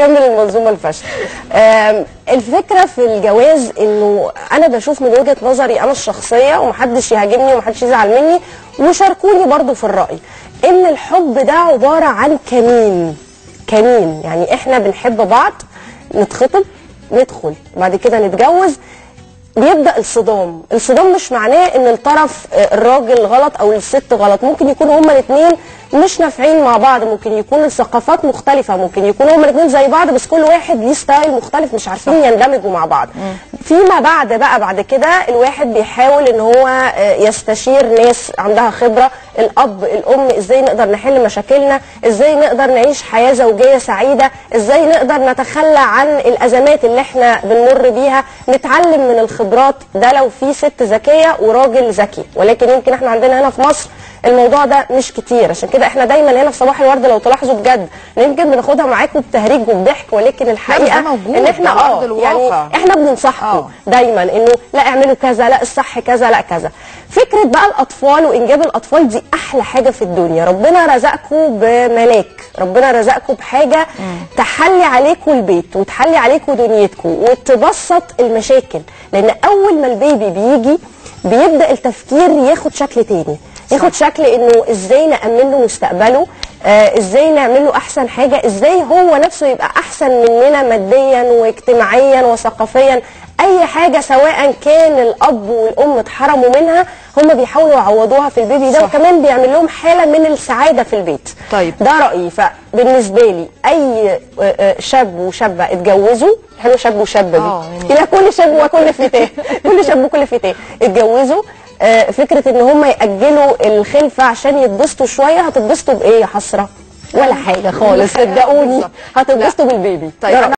كمل المنظومه الفاشله آم، الفكره في الجواز انه انا بشوف من وجهه نظري انا الشخصيه ومحدش يهاجمني ومحدش يزعل مني وشاركوني برضو في الراي ان الحب ده عباره عن كمين كمين يعني احنا بنحب بعض نتخطب ندخل بعد كده نتجوز بيبدا الصدام الصدام مش معناه ان الطرف آه، الراجل غلط او الست غلط ممكن يكونوا هما الاثنين مش نافعين مع بعض ممكن يكون الثقافات مختلفه ممكن يكونوا هما الاثنين زي بعض بس كل واحد ليه ستايل مختلف مش عارفين يندمجوا مع بعض فيما بعد بقى بعد كده الواحد بيحاول ان هو آه، يستشير ناس عندها خبره الاب الام ازاي نقدر نحل مشاكلنا ازاي نقدر نعيش حياه زوجيه سعيده ازاي نقدر نتخلى عن الازمات اللي احنا بنمر بيها نتعلم من الخبرات ده لو في ست ذكيه وراجل ذكي ولكن يمكن احنا عندنا هنا في مصر الموضوع ده مش كتير عشان كده احنا دايما هنا في صباح الورد لو تلاحظوا بجد يمكن بناخدها معاكم بتهريج وبضحك ولكن الحقيقه ده موجود، ان احنا ده أرض اه الواقع. يعني احنا بننصحكم آه. دايما انه لا اعملوا كذا لا الصح كذا لا كذا فكره بقى الاطفال وانجاب الاطفال دي احلى حاجه في الدنيا ربنا رزقكم بملاك ربنا رزقكم بحاجه تحلي عليكم البيت وتحلي عليكم دنيتكم وتبسط المشاكل لان اول ما البيبي بيجي بيبدا التفكير ياخد شكل تاني ياخد شكل انه ازاي نامن له مستقبله آه ازاي نعمل له احسن حاجه ازاي هو نفسه يبقى احسن مننا ماديا واجتماعيا وثقافيا اي حاجه سواء كان الاب والام اتحرموا منها هم بيحاولوا يعوضوها في البيبي ده صح. وكمان بيعمل لهم حاله من السعاده في البيت طيب. ده رايي فبالنسبه لي اي آه، آه، شاب وشابه اتجوزوا حلو شاب وشابه آه، دي يعني- الى كل شاب وكل فتاه كل شاب وكل فتاه اتجوزوا آه، فكره ان هم ياجلوا الخلفه عشان يتبسطوا شويه هتتبسطوا بايه يا حسره ولا حاجه خالص ولا حاجة، صدقوني بالظبط. هتتبسطوا بالبيبي طيب ده أنا